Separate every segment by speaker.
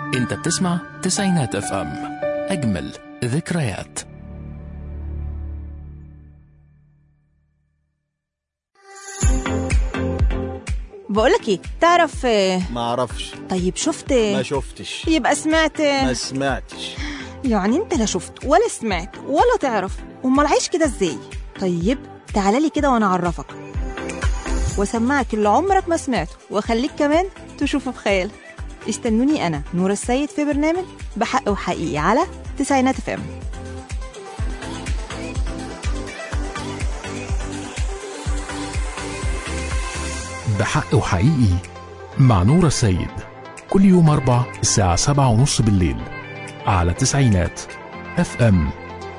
Speaker 1: انت بتسمع تسعينات اف ام اجمل ذكريات
Speaker 2: بقولك ايه تعرف آه،
Speaker 3: ما اعرفش
Speaker 2: طيب شفت
Speaker 3: ما شفتش
Speaker 2: يبقى سمعت
Speaker 3: ما سمعتش
Speaker 2: يعني انت لا شفت ولا سمعت ولا تعرف امال عايش كده ازاي طيب تعالى لي كده وانا اعرفك واسمعك اللي عمرك ما سمعته واخليك كمان تشوفه في خيالك استنوني انا نور السيد في برنامج بحق وحقيقي على تسعينات اف ام
Speaker 1: بحق وحقيقي مع نور السيد كل يوم أربع الساعة سبعة ونص بالليل على تسعينات اف ام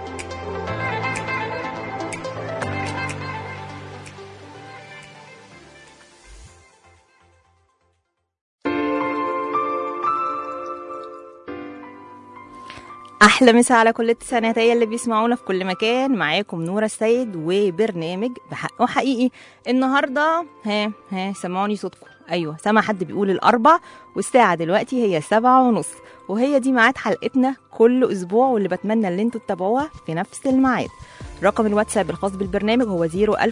Speaker 2: احلى مسا على كل التسعيناتية اللي بيسمعونا في كل مكان معاكم نورة السيد وبرنامج بحق وحقيقي النهارده ها ها سمعوني صوتكم ايوه سمع حد بيقول الاربع والساعه دلوقتي هي سبعة ونص وهي دي ميعاد حلقتنا كل اسبوع واللي بتمنى ان انتوا تتابعوها في نفس الميعاد رقم الواتساب الخاص بالبرنامج هو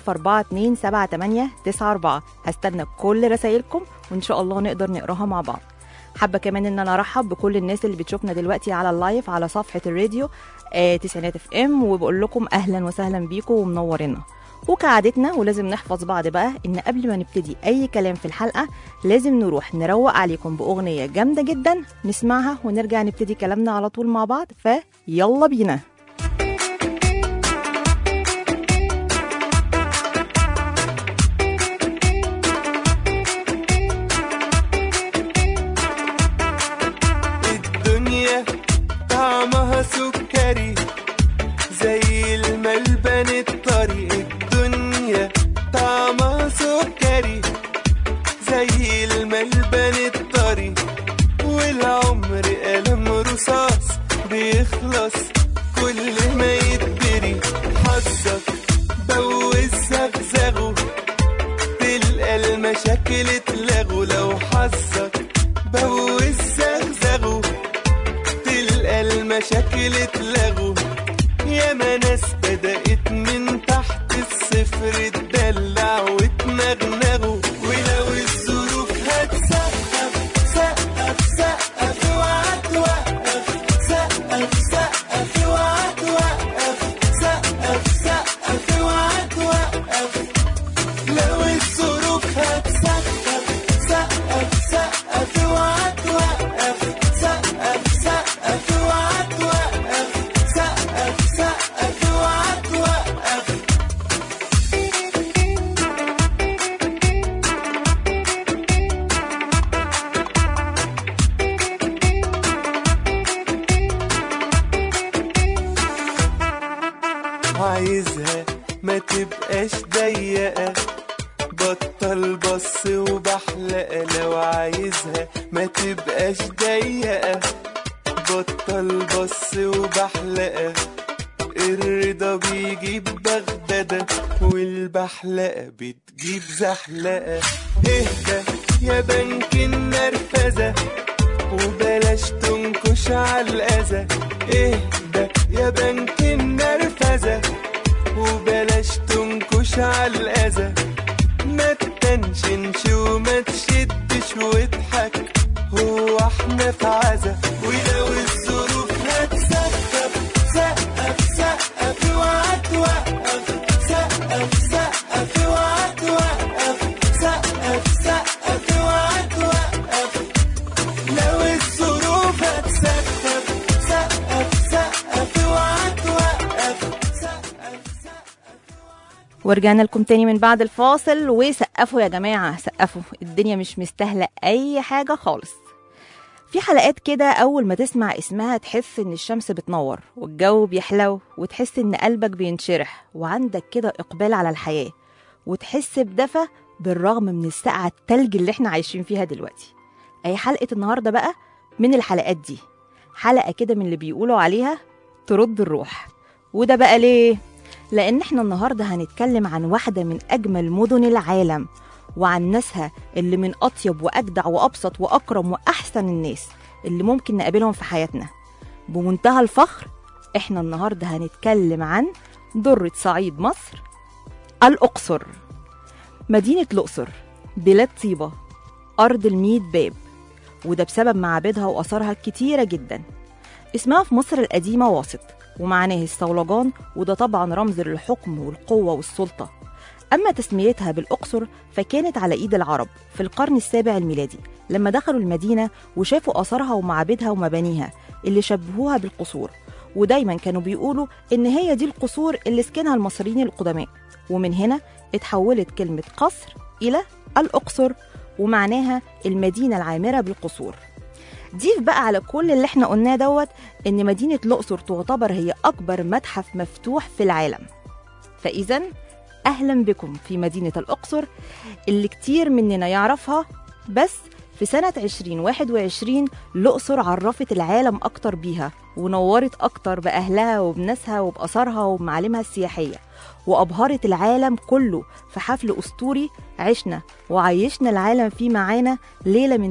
Speaker 2: 010427894 هستنى كل رسايلكم وان شاء الله نقدر نقراها مع بعض حابه كمان ان انا ارحب بكل الناس اللي بتشوفنا دلوقتي على اللايف على صفحه الراديو آه تسعينات اف ام وبقول لكم اهلا وسهلا بيكم ومنورينا وكعادتنا ولازم نحفظ بعض بقى ان قبل ما نبتدي اي كلام في الحلقه لازم نروح نروق عليكم باغنيه جامده جدا نسمعها ونرجع نبتدي كلامنا على طول مع بعض فيلا بينا
Speaker 4: الدنيا طعمها سكري زي الملبن الطري الدنيا طعمها سكري زي الملبن الطري والعمر قلم رصاص بيخلص كل ما يتبري حظك بوز زغزغه تلقى المشاكل اتلغوا لو حظك بوز زغزغه تلقى المشاكل اتلغوا ياما ناس بدأت من تحت الصفر تدلع وتنغنغوا ولو الظروف هتسقف سقف سقف اوعى توقف سقف سقف اوعى توقف سقف سقف اوعى توقف لو الظروف هتسقف سقف سقف اوعى توقف سقف سقف اوعى توقف سقف سقف اوعى توقف عايزها ما تبقاش ضيقة بطل بص وبحلقة لو عايزها ما تبقاش ضيقة بطل بص وبحلقة الرضا بيجيب بغدادة والبحلقة بتجيب زحلقة اهدى يا بنك النرفزة وبلاش تنكش على الأذى اهدى يا بنك النرفزة وبلاش تنكش على الأذى ما تتنشنش وما تشدش واضحك هو احنا في عزا ولو الظروف هتسقف سقف سقف اوعى توقف سقف سقف اوعى توقف سقف سقف اوعى توقف لو الظروف هتسقف سقف سقف اوعى توقف سقف سقف
Speaker 2: ورجعنا لكم تاني من بعد الفاصل وسقفوا يا جماعة سقفوا الدنيا مش مستاهلة أي حاجة خالص في حلقات كده أول ما تسمع اسمها تحس إن الشمس بتنور والجو بيحلو وتحس إن قلبك بينشرح وعندك كده إقبال على الحياة وتحس بدفى بالرغم من السقعة التلج اللي احنا عايشين فيها دلوقتي أي حلقة النهاردة بقى من الحلقات دي حلقة كده من اللي بيقولوا عليها ترد الروح وده بقى ليه؟ لأن احنا النهاردة هنتكلم عن واحدة من أجمل مدن العالم وعن ناسها اللي من أطيب وأجدع وأبسط وأكرم وأحسن الناس اللي ممكن نقابلهم في حياتنا بمنتهى الفخر احنا النهارده هنتكلم عن درة صعيد مصر الأقصر مدينة الأقصر بلاد طيبة أرض الميت باب وده بسبب معابدها وآثارها الكتيرة جدا اسمها في مصر القديمة واسط ومعناه الصولجان وده طبعا رمز للحكم والقوة والسلطة أما تسميتها بالأقصر فكانت على إيد العرب في القرن السابع الميلادي لما دخلوا المدينة وشافوا آثارها ومعابدها ومبانيها اللي شبهوها بالقصور ودايما كانوا بيقولوا إن هي دي القصور اللي سكنها المصريين القدماء ومن هنا اتحولت كلمة قصر إلى الأقصر ومعناها المدينة العامرة بالقصور ضيف بقى على كل اللي احنا قلناه دوت ان مدينة الأقصر تعتبر هي أكبر متحف مفتوح في العالم فإذا أهلا بكم في مدينة الأقصر اللي كتير مننا يعرفها بس في سنة 2021 الأقصر عرفت العالم أكتر بيها ونورت أكتر بأهلها وبناسها وبأثارها وبمعالمها السياحية وأبهرت العالم كله في حفل أسطوري عشنا وعيشنا العالم فيه معانا ليلة من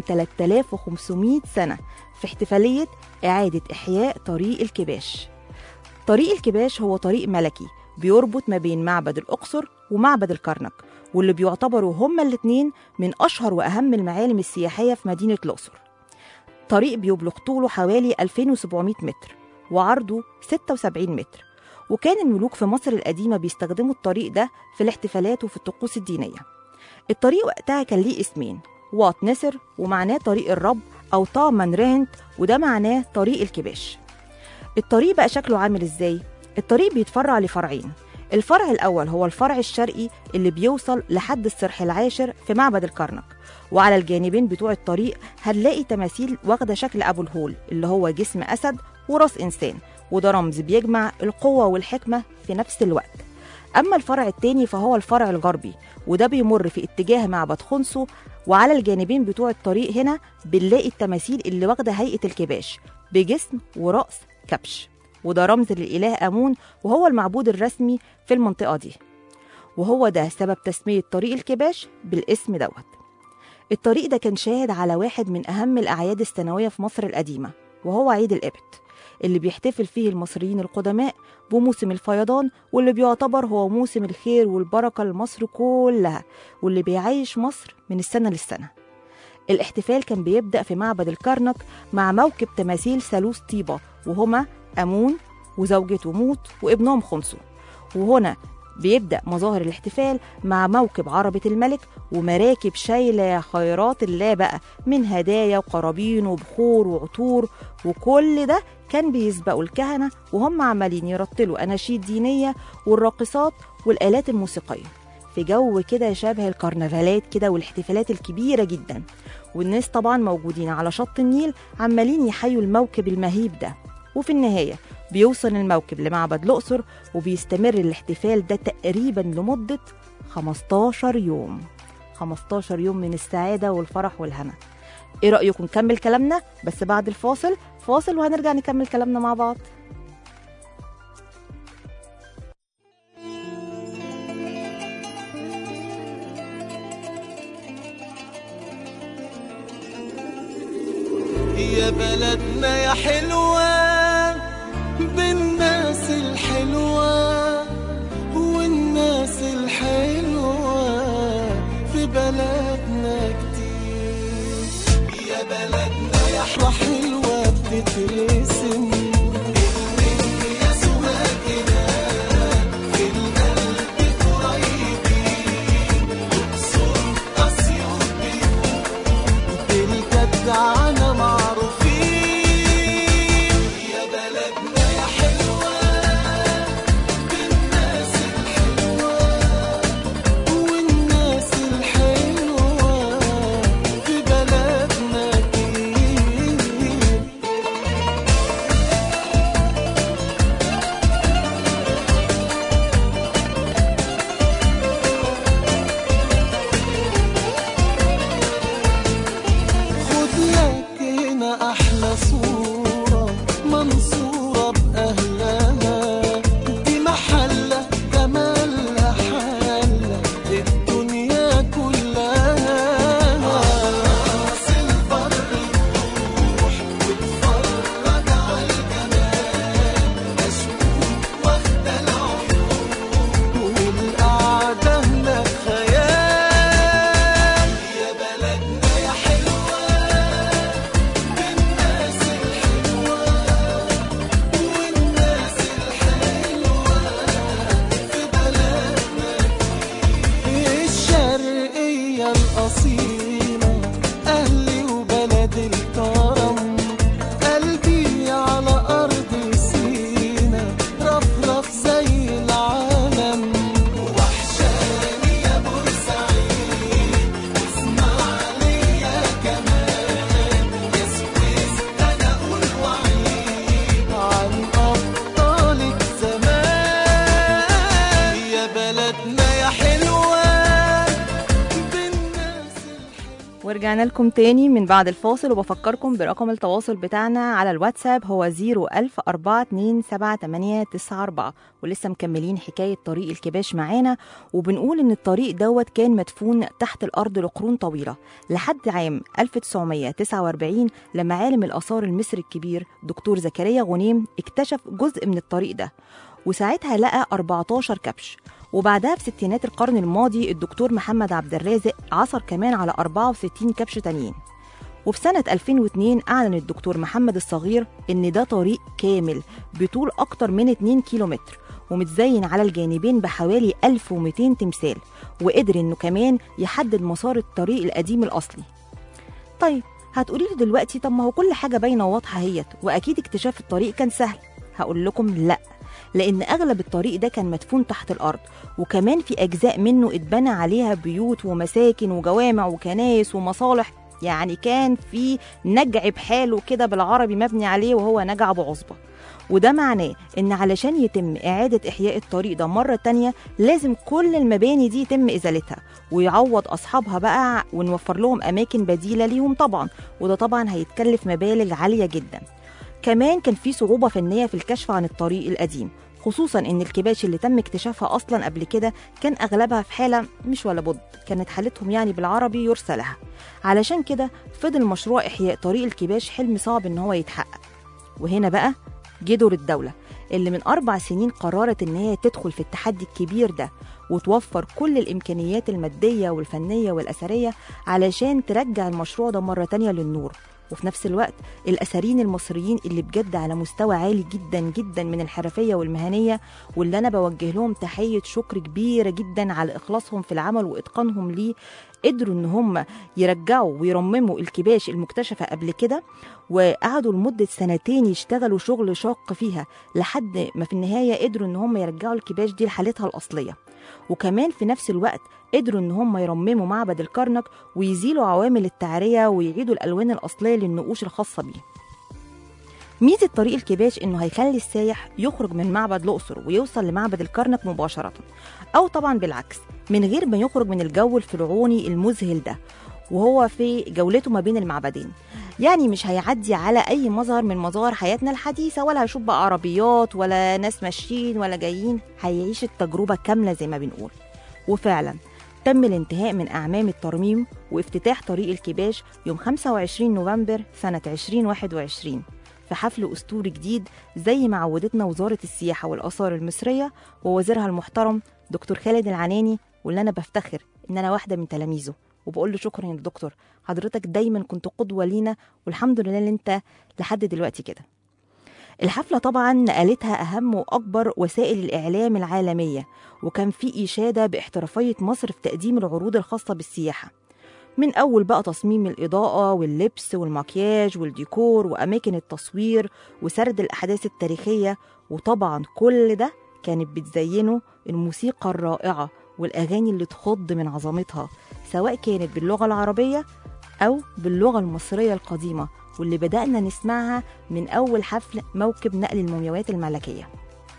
Speaker 2: 3500 سنة في احتفالية إعادة إحياء طريق الكباش طريق الكباش هو طريق ملكي بيربط ما بين معبد الأقصر ومعبد الكرنك واللي بيعتبروا هما الاتنين من أشهر وأهم المعالم السياحية في مدينة الأقصر طريق بيبلغ طوله حوالي 2700 متر وعرضه 76 متر وكان الملوك في مصر القديمة بيستخدموا الطريق ده في الاحتفالات وفي الطقوس الدينية الطريق وقتها كان ليه اسمين وات نسر ومعناه طريق الرب أو طامن رهنت وده معناه طريق الكباش الطريق بقى شكله عامل ازاي؟ الطريق بيتفرع لفرعين الفرع الأول هو الفرع الشرقي اللي بيوصل لحد الصرح العاشر في معبد الكرنك وعلى الجانبين بتوع الطريق هنلاقي تماثيل واخدة شكل أبو الهول اللي هو جسم أسد وراس إنسان وده رمز بيجمع القوة والحكمة في نفس الوقت أما الفرع التاني فهو الفرع الغربي وده بيمر في اتجاه معبد خنسو وعلى الجانبين بتوع الطريق هنا بنلاقي التماثيل اللي واخدة هيئة الكباش بجسم ورأس كبش وده رمز للإله أمون وهو المعبود الرسمي في المنطقة دي وهو ده سبب تسمية طريق الكباش بالاسم دوت الطريق ده كان شاهد على واحد من أهم الأعياد السنوية في مصر القديمة وهو عيد الإبت اللي بيحتفل فيه المصريين القدماء بموسم الفيضان واللي بيعتبر هو موسم الخير والبركة لمصر كلها واللي بيعيش مصر من السنة للسنة الاحتفال كان بيبدأ في معبد الكرنك مع موكب تماثيل ثالوث طيبة وهما أمون وزوجته موت وابنهم خنسو وهنا بيبدأ مظاهر الاحتفال مع موكب عربة الملك ومراكب شايلة خيرات الله بقى من هدايا وقرابين وبخور وعطور وكل ده كان بيسبقوا الكهنة وهم عمالين يرتلوا أناشيد دينية والراقصات والآلات الموسيقية في جو كده شبه الكرنفالات كده والاحتفالات الكبيرة جدا والناس طبعا موجودين على شط النيل عمالين يحيوا الموكب المهيب ده وفي النهاية بيوصل الموكب لمعبد الأقصر وبيستمر الاحتفال ده تقريبا لمدة 15 يوم 15 يوم من السعادة والفرح والهنا ايه رأيكم نكمل كلامنا بس بعد الفاصل فاصل وهنرجع نكمل كلامنا مع بعض
Speaker 4: يا بلدنا يا حلوة بالناس الحلوة والناس الحلوة في بلدنا كتير يا بلدنا يا حلوة حلوة بتترسم يا سواقنا في القلب قريبين أقصر أسيوط بالجدعنة معروفين يا بلدنا يا حلوة بالناس الحلوة والناس الحلوة في بلدنا كتير خد لك الأصيلة أهلي وبلد الكرم قلبي على أرض سينا رفرف زي العالم وحشاني يا بورسعيد واسماعيلية كمان يا سويس أنا أقول وعيد عن أبطالك زمان يا بلدنا يا حلوة بالناس الحلوة
Speaker 2: ورجعنا لكم تاني من بعد الفاصل وبفكركم برقم التواصل بتاعنا على الواتساب هو 010427894 ولسه مكملين حكاية طريق الكباش معانا وبنقول إن الطريق دوت كان مدفون تحت الأرض لقرون طويلة لحد عام 1949 لما عالم الآثار المصري الكبير دكتور زكريا غنيم اكتشف جزء من الطريق ده وساعتها لقى 14 كبش وبعدها في ستينات القرن الماضي الدكتور محمد عبد الرازق عثر كمان على 64 كبش تانيين وفي سنة 2002 أعلن الدكتور محمد الصغير إن ده طريق كامل بطول أكتر من 2 كيلومتر ومتزين على الجانبين بحوالي 1200 تمثال وقدر إنه كمان يحدد مسار الطريق القديم الأصلي طيب هتقولي لي دلوقتي طب ما هو كل حاجة باينة وواضحة اهيت وأكيد اكتشاف الطريق كان سهل هقول لكم لأ لأن أغلب الطريق ده كان مدفون تحت الأرض وكمان في أجزاء منه اتبنى عليها بيوت ومساكن وجوامع وكنايس ومصالح يعني كان في نجع بحاله كده بالعربي مبني عليه وهو نجع بعصبة وده معناه ان علشان يتم اعادة احياء الطريق ده مرة تانية لازم كل المباني دي يتم ازالتها ويعوض اصحابها بقى ونوفر لهم اماكن بديلة ليهم طبعا وده طبعا هيتكلف مبالغ عالية جدا كمان كان في صعوبة فنية في الكشف عن الطريق القديم خصوصا ان الكباش اللي تم اكتشافها اصلا قبل كده كان اغلبها في حاله مش ولا بد كانت حالتهم يعني بالعربي يرثى لها علشان كده فضل مشروع احياء طريق الكباش حلم صعب ان هو يتحقق وهنا بقى جه دور الدوله اللي من اربع سنين قررت ان هي تدخل في التحدي الكبير ده وتوفر كل الامكانيات الماديه والفنيه والاثريه علشان ترجع المشروع ده مره تانية للنور وفي نفس الوقت الأثريين المصريين اللي بجد على مستوى عالي جدا جدا من الحرفية والمهنية واللي أنا بوجه لهم تحية شكر كبيرة جدا على إخلاصهم في العمل وإتقانهم ليه قدروا إن هم يرجعوا ويرمموا الكباش المكتشفة قبل كده وقعدوا لمدة سنتين يشتغلوا شغل شاق فيها لحد ما في النهاية قدروا إن هم يرجعوا الكباش دي لحالتها الأصلية وكمان في نفس الوقت قدروا ان هم يرمموا معبد الكرنك ويزيلوا عوامل التعريه ويعيدوا الالوان الاصليه للنقوش الخاصه بيه ميزة طريق الكباش انه هيخلي السايح يخرج من معبد الاقصر ويوصل لمعبد الكرنك مباشره او طبعا بالعكس من غير ما يخرج من الجو الفرعوني المذهل ده وهو في جولته ما بين المعبدين يعني مش هيعدي على اي مظهر من مظاهر حياتنا الحديثه ولا هيشوف بقى عربيات ولا ناس ماشيين ولا جايين هيعيش التجربه كامله زي ما بنقول وفعلا تم الانتهاء من أعمام الترميم وافتتاح طريق الكباش يوم 25 نوفمبر سنة 2021 في حفل أسطوري جديد زي ما عودتنا وزارة السياحة والآثار المصرية ووزيرها المحترم دكتور خالد العناني واللي أنا بفتخر إن أنا واحدة من تلاميذه وبقول له شكرا يا دكتور حضرتك دايما كنت قدوة لينا والحمد لله ان انت لحد دلوقتي كده الحفلة طبعا نقلتها أهم وأكبر وسائل الإعلام العالمية وكان في إشادة باحترافية مصر في تقديم العروض الخاصة بالسياحة من أول بقى تصميم الإضاءة واللبس والمكياج والديكور وأماكن التصوير وسرد الأحداث التاريخية وطبعا كل ده كانت بتزينه الموسيقى الرائعة والأغاني اللي تخض من عظمتها سواء كانت باللغة العربية أو باللغة المصرية القديمة واللي بدأنا نسمعها من أول حفل موكب نقل المومياوات الملكية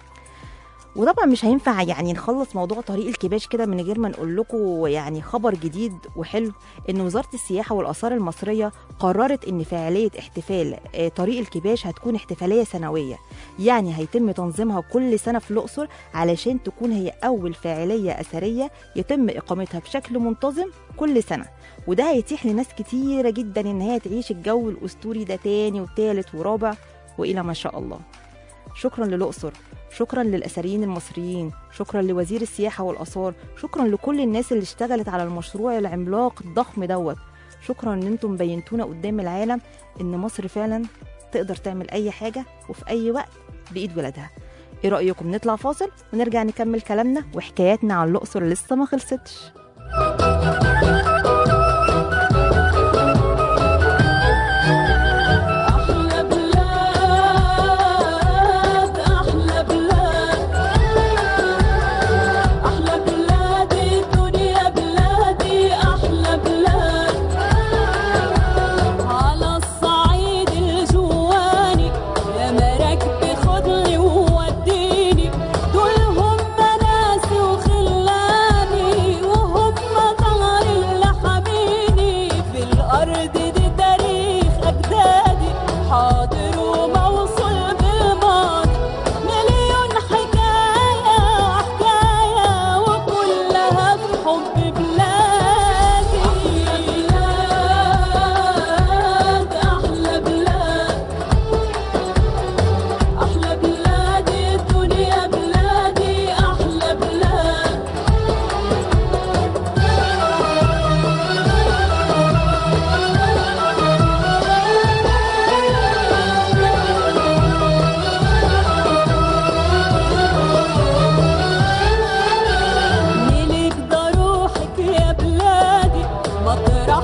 Speaker 2: وطبعا مش هينفع يعني نخلص موضوع طريق الكباش كده من غير ما نقول لكم يعني خبر جديد وحلو ان وزاره السياحه والاثار المصريه قررت ان فعاليه احتفال آه، طريق الكباش هتكون احتفاليه سنويه يعني هيتم تنظيمها كل سنه في الاقصر علشان تكون هي اول فاعليه اثريه يتم اقامتها بشكل منتظم كل سنه وده هيتيح لناس كتيره جدا ان هي تعيش الجو الاسطوري ده تاني وتالت ورابع والى ما شاء الله شكرا للأقصر شكرا للأثريين المصريين شكرا لوزير السياحة والآثار شكرا لكل الناس اللي اشتغلت على المشروع العملاق الضخم دوت شكرا ان انتم بينتونا قدام العالم ان مصر فعلا تقدر تعمل اي حاجة وفي اي وقت بايد ولادها ايه رأيكم نطلع فاصل ونرجع نكمل كلامنا وحكاياتنا عن الأقصر لسه ما خلصتش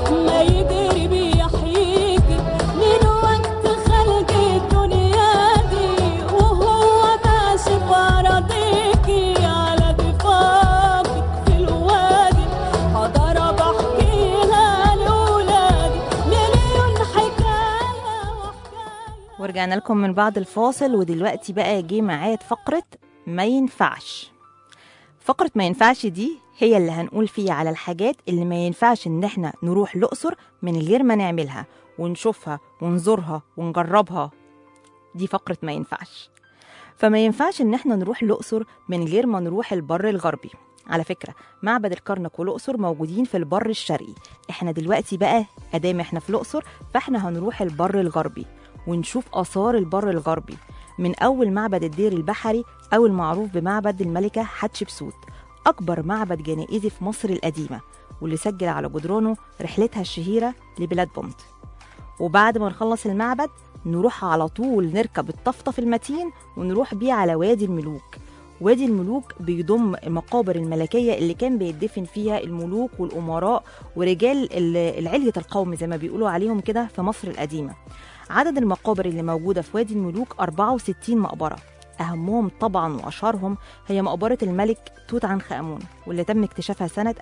Speaker 5: ما يدري بيحييكي من وقت خلق الدنيا دي وهو ماشي بأراضيكي على ضفافك في الوادي حضر بحكيها لولادي مليون حكاية وحكاية
Speaker 2: ورجعنا لكم من بعد الفاصل ودلوقتي بقى جه ميعاد فقرة ما ينفعش فقرة ما ينفعش دي هي اللي هنقول فيها على الحاجات اللي ما ينفعش ان احنا نروح الأقصر من غير ما نعملها ونشوفها ونزورها ونجربها دي فقرة ما ينفعش فما ينفعش ان احنا نروح الأقصر من غير ما نروح البر الغربي على فكرة معبد الكرنك والأقصر موجودين في البر الشرقي احنا دلوقتي بقى ادام احنا في الأقصر فاحنا هنروح البر الغربي ونشوف آثار البر الغربي من أول معبد الدير البحري أو المعروف بمعبد الملكة حتشبسوت أكبر معبد جنائزي في مصر القديمة واللي سجل على جدرانه رحلتها الشهيرة لبلاد بونت وبعد ما نخلص المعبد نروح على طول نركب الطفطف المتين ونروح بيه على وادي الملوك وادي الملوك بيضم المقابر الملكية اللي كان بيدفن فيها الملوك والأمراء ورجال ال- العلية القوم زي ما بيقولوا عليهم كده في مصر القديمة عدد المقابر اللي موجودة في وادي الملوك 64 مقبرة أهمهم طبعا وأشهرهم هي مقبرة الملك توت عنخ آمون واللي تم اكتشافها سنة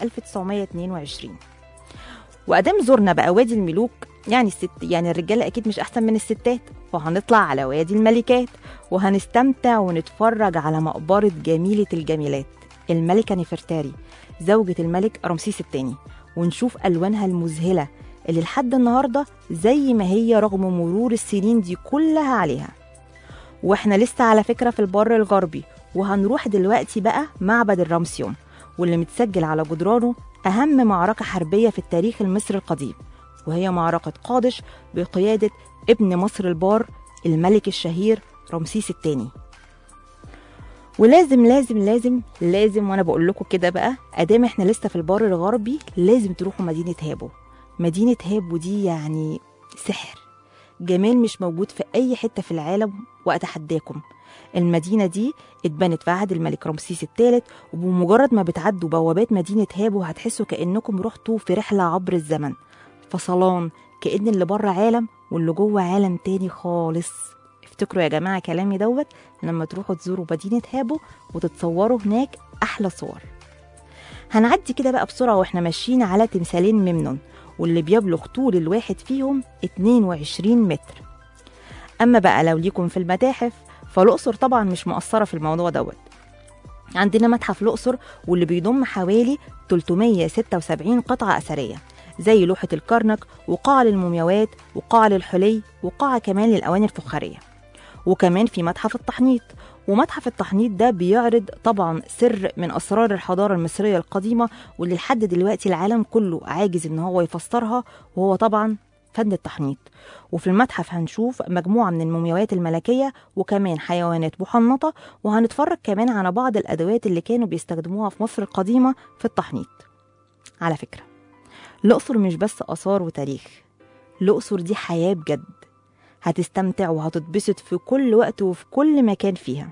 Speaker 2: 1922 وأدام زرنا بقى وادي الملوك يعني الست يعني الرجالة أكيد مش أحسن من الستات فهنطلع على وادي الملكات وهنستمتع ونتفرج على مقبرة جميلة الجميلات الملكة نفرتاري زوجة الملك رمسيس الثاني ونشوف ألوانها المذهلة اللي لحد النهاردة زي ما هي رغم مرور السنين دي كلها عليها واحنا لسه على فكرة في البر الغربي وهنروح دلوقتي بقى معبد الرمسيوم واللي متسجل على جدرانه أهم معركة حربية في التاريخ المصري القديم وهي معركة قادش بقيادة ابن مصر البار الملك الشهير رمسيس الثاني ولازم لازم لازم لازم وانا بقول لكم كده بقى ادام احنا لسه في البر الغربي لازم تروحوا مدينه هابو مدينه هابو دي يعني سحر جمال مش موجود في اي حته في العالم واتحداكم المدينة دي اتبنت في عهد الملك رمسيس الثالث وبمجرد ما بتعدوا بوابات مدينة هابو هتحسوا كأنكم رحتوا في رحلة عبر الزمن فصلان كأن اللي بره عالم واللي جوه عالم تاني خالص افتكروا يا جماعة كلامي دوت لما تروحوا تزوروا مدينة هابو وتتصوروا هناك أحلى صور هنعدي كده بقى بسرعة واحنا ماشيين على تمثالين ممنون واللي بيبلغ طول الواحد فيهم 22 متر أما بقى لو ليكم في المتاحف فالأقصر طبعا مش مقصرة في الموضوع دوت عندنا متحف الأقصر واللي بيضم حوالي 376 قطعة أثرية زي لوحة الكرنك وقاعة للمومياوات وقاعة للحلي وقاعة كمان للأواني الفخارية وكمان في متحف التحنيط ومتحف التحنيط ده بيعرض طبعا سر من أسرار الحضارة المصرية القديمة واللي لحد دلوقتي العالم كله عاجز إن هو يفسرها وهو طبعا فن التحنيط وفي المتحف هنشوف مجموعة من المومياوات الملكية وكمان حيوانات محنطة وهنتفرج كمان على بعض الأدوات اللي كانوا بيستخدموها في مصر القديمة في التحنيط على فكرة الأقصر مش بس آثار وتاريخ الأقصر دي حياة بجد هتستمتع وهتتبسط في كل وقت وفي كل مكان فيها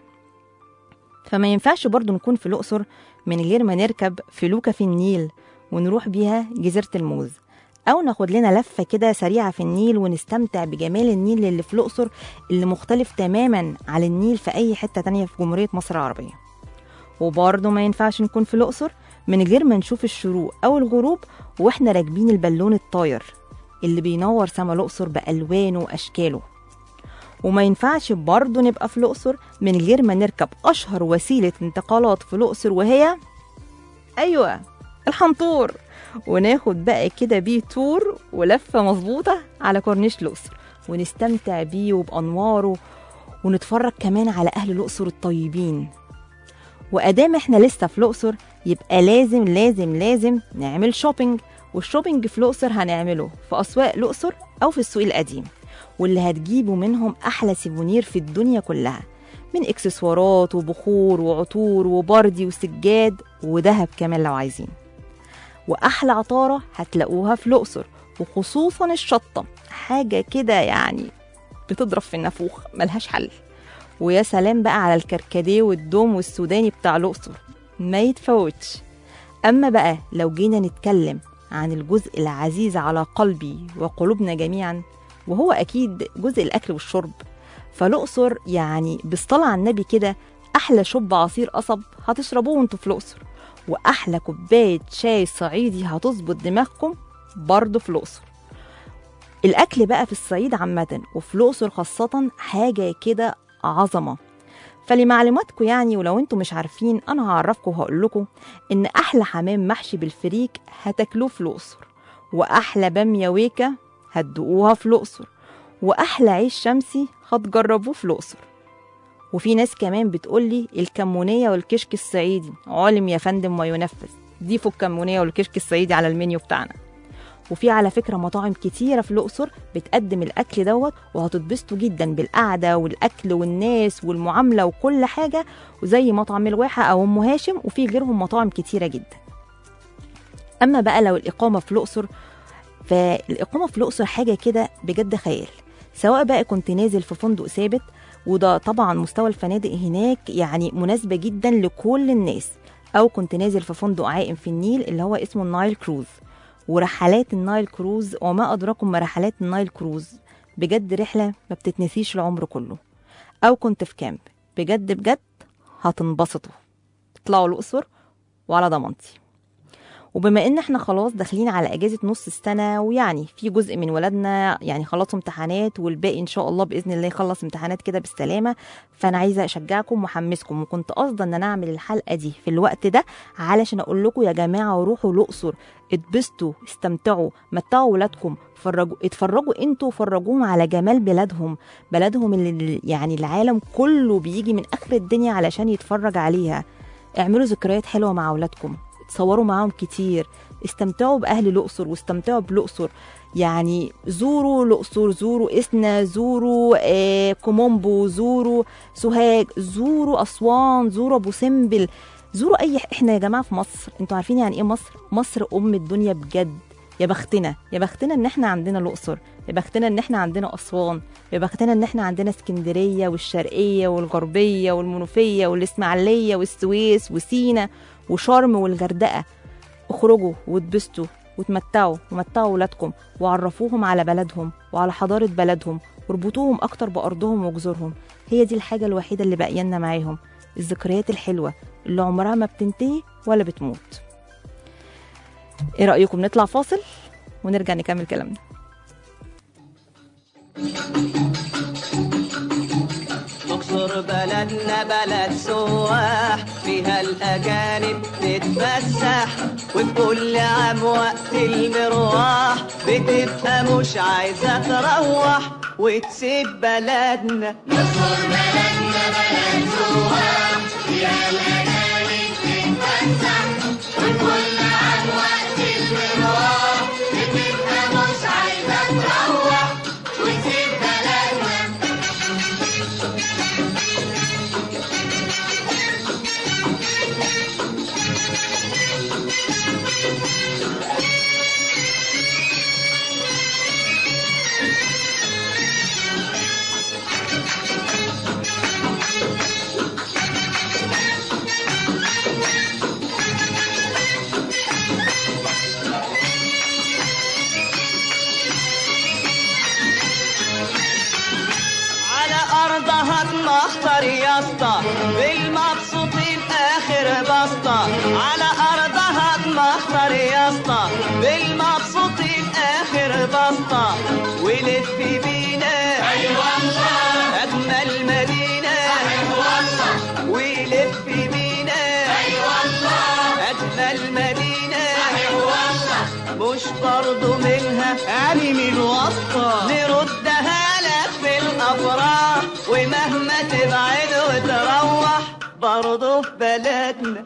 Speaker 2: فما ينفعش برضو نكون في الأقصر من غير ما نركب فلوكة في النيل ونروح بيها جزيرة الموز أو ناخد لنا لفة كده سريعة في النيل ونستمتع بجمال النيل اللي في الأقصر اللي مختلف تماما عن النيل في أي حتة تانية في جمهورية مصر العربية وبرضه ما ينفعش نكون في الأقصر من غير ما نشوف الشروق أو الغروب وإحنا راكبين البالون الطاير اللي بينور سما الأقصر بألوانه وأشكاله وما ينفعش برضه نبقى في الأقصر من غير ما نركب أشهر وسيلة انتقالات في الأقصر وهي أيوة الحنطور وناخد بقى كده بيه تور ولفة مظبوطة على كورنيش الأقصر ونستمتع بيه وبأنواره ونتفرج كمان على أهل الأقصر الطيبين وأدام إحنا لسه في الأقصر يبقى لازم لازم لازم نعمل شوبينج والشوبينج في الأقصر هنعمله في أسواق الأقصر أو في السوق القديم واللي هتجيبوا منهم أحلى سيفونير في الدنيا كلها من إكسسوارات وبخور وعطور وبردي وسجاد وذهب كمان لو عايزين وأحلى عطارة هتلاقوها في الأقصر وخصوصا الشطة حاجة كده يعني بتضرب في النافوخ ملهاش حل ويا سلام بقى على الكركديه والدوم والسوداني بتاع الأقصر ما يتفوتش أما بقى لو جينا نتكلم عن الجزء العزيز على قلبي وقلوبنا جميعا وهو أكيد جزء الأكل والشرب فالأقصر يعني بالصلاة على النبي كده أحلى شب عصير قصب هتشربوه وانتوا في الأقصر وأحلى كوباية شاي صعيدي هتظبط دماغكم برضه في الأقصر الأكل بقى في الصعيد عامة وفي الأقصر خاصة حاجة كده عظمة فلمعلوماتكم يعني ولو انتم مش عارفين انا هعرفكم وهقول لكم ان احلى حمام محشي بالفريك هتاكلوه في الاقصر واحلى باميه ويكا هتدوقوها في الاقصر واحلى عيش شمسي هتجربوه في الاقصر وفي ناس كمان بتقولي الكمونيه والكشك الصعيدي علم يا فندم وينفذ ضيفوا الكمونيه والكشك الصعيدي على المنيو بتاعنا وفي على فكره مطاعم كتيره في الاقصر بتقدم الاكل دوت وهتتبسطوا جدا بالقعده والاكل والناس والمعامله وكل حاجه وزي مطعم الواحه او ام هاشم وفي غيرهم مطاعم كتيره جدا اما بقى لو الاقامه في الاقصر فالاقامه في الاقصر حاجه كده بجد خيال سواء بقى كنت نازل في فندق ثابت وده طبعا مستوى الفنادق هناك يعني مناسبه جدا لكل الناس او كنت نازل في فندق عائم في النيل اللي هو اسمه النايل كروز ورحلات النايل كروز وما أدراكم ما رحلات النايل كروز بجد رحلة ما بتتنسيش العمر كله أو كنت في كامب بجد بجد هتنبسطوا اطلعوا الأقصر وعلى ضمانتي وبما ان احنا خلاص داخلين على اجازه نص السنه ويعني في جزء من ولادنا يعني خلصوا امتحانات والباقي ان شاء الله باذن الله يخلص امتحانات كده بالسلامه فانا عايزه اشجعكم واحمسكم وكنت قاصده ان انا اعمل الحلقه دي في الوقت ده علشان اقول لكم يا جماعه روحوا الاقصر اتبسطوا استمتعوا متعوا ولادكم فرجوا اتفرجوا انتوا وفرجوهم على جمال بلادهم بلدهم اللي يعني العالم كله بيجي من اخر الدنيا علشان يتفرج عليها اعملوا ذكريات حلوه مع اولادكم تصوروا معاهم كتير استمتعوا باهل الاقصر واستمتعوا بالاقصر يعني زوروا الاقصر زوروا اسنا زوروا آه كومومبو زوروا سوهاج زوروا اسوان زوروا ابو سمبل زوروا اي احنا يا جماعه في مصر انتوا عارفين يعني ايه مصر مصر ام الدنيا بجد يا بختنا يا بختنا ان احنا عندنا الاقصر يا بختنا ان احنا عندنا اسوان يا بختنا ان احنا عندنا اسكندريه والشرقيه والغربيه والمنوفيه والاسماعيليه والسويس وسينا وشرم والغردقه اخرجوا واتبسطوا وتمتعوا ومتعوا ولادكم وعرفوهم على بلدهم وعلى حضاره بلدهم واربطوهم اكتر بارضهم وجذورهم هي دي الحاجه الوحيده اللي باقيه لنا معاهم الذكريات الحلوه اللي عمرها ما بتنتهي ولا بتموت ايه رايكم نطلع فاصل ونرجع نكمل كلامنا
Speaker 4: الاقصر بلدنا بلد سواح فيها الاجانب تتفسح وفي كل عام وقت المروح بتبقى مش عايزه تروح وتسيب بلدنا على ارضها تمخطر يا اسطى بالمبسوطين اخر بسطة على ارضها تمخطر يا اسطى بالمبسوطين اخر بسطة ولف بينا اي والله اجمل مدينة اي والله ولف بينا اي والله اجمل مدينة اي والله مش برضو منها يعني من وسطة نردها لك في الافراح ومهما تبعد وتروح برضو في بلدنا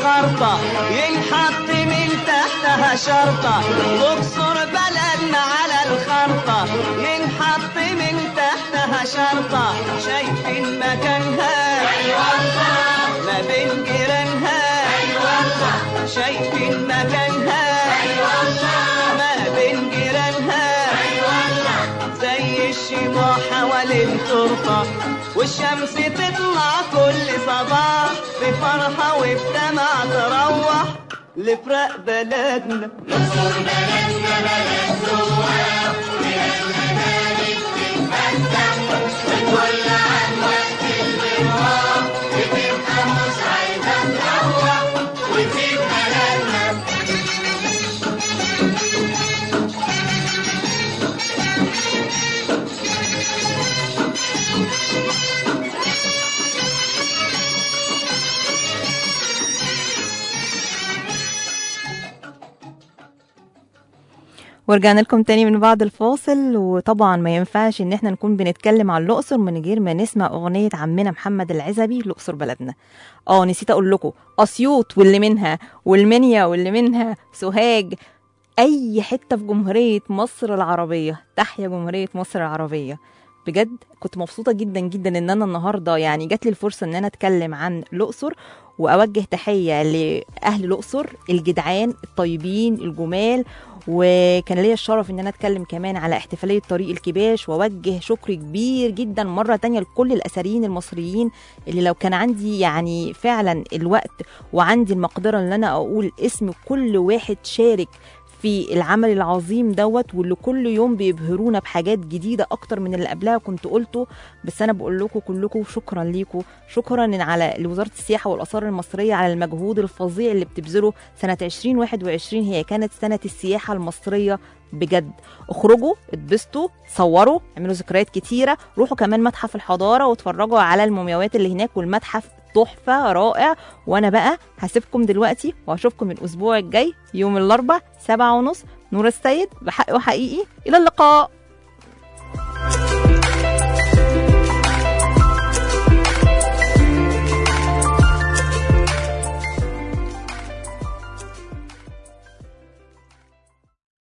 Speaker 4: الخرطة ينحط من تحتها شرطة تكسر بلدنا على الخرطة ينحط من تحتها شرطة شايفين مكانها ما بين جيرانها شايفين مكانها ما بين جيرانها زي الشموع حوالين ترفة والشمس تطلع كل صباح بفرحة وبدمع تروح لفراق بلدنا
Speaker 2: ورجعنا لكم تاني من بعد الفاصل وطبعا ما ينفعش ان احنا نكون بنتكلم عن الاقصر من غير ما نسمع اغنيه عمنا محمد العزبي الاقصر بلدنا اه نسيت اقول لكم اسيوط واللي منها والمنيا واللي منها سوهاج اي حته في جمهوريه مصر العربيه تحيا جمهوريه مصر العربيه بجد كنت مبسوطه جدا جدا ان انا النهارده يعني جات لي الفرصه ان انا اتكلم عن الاقصر واوجه تحيه لاهل الاقصر الجدعان الطيبين الجمال وكان ليا الشرف ان انا اتكلم كمان على احتفاليه طريق الكباش واوجه شكر كبير جدا مره تانية لكل الاثريين المصريين اللي لو كان عندي يعني فعلا الوقت وعندي المقدره ان انا اقول اسم كل واحد شارك في العمل العظيم دوت واللي كل يوم بيبهرونا بحاجات جديده اكتر من اللي قبلها كنت قلته بس انا بقول لكم كلكم شكرا ليكم شكرا على لوزاره السياحه والاثار المصريه على المجهود الفظيع اللي بتبذله سنه 2021 هي كانت سنه السياحه المصريه بجد اخرجوا اتبسطوا صوروا اعملوا ذكريات كتيره روحوا كمان متحف الحضاره واتفرجوا على المومياوات اللي هناك والمتحف تحفه رائع وانا بقى هسيبكم دلوقتي واشوفكم الاسبوع الجاي يوم الاربعاء سبعة ونص نور السيد بحق وحقيقي الى اللقاء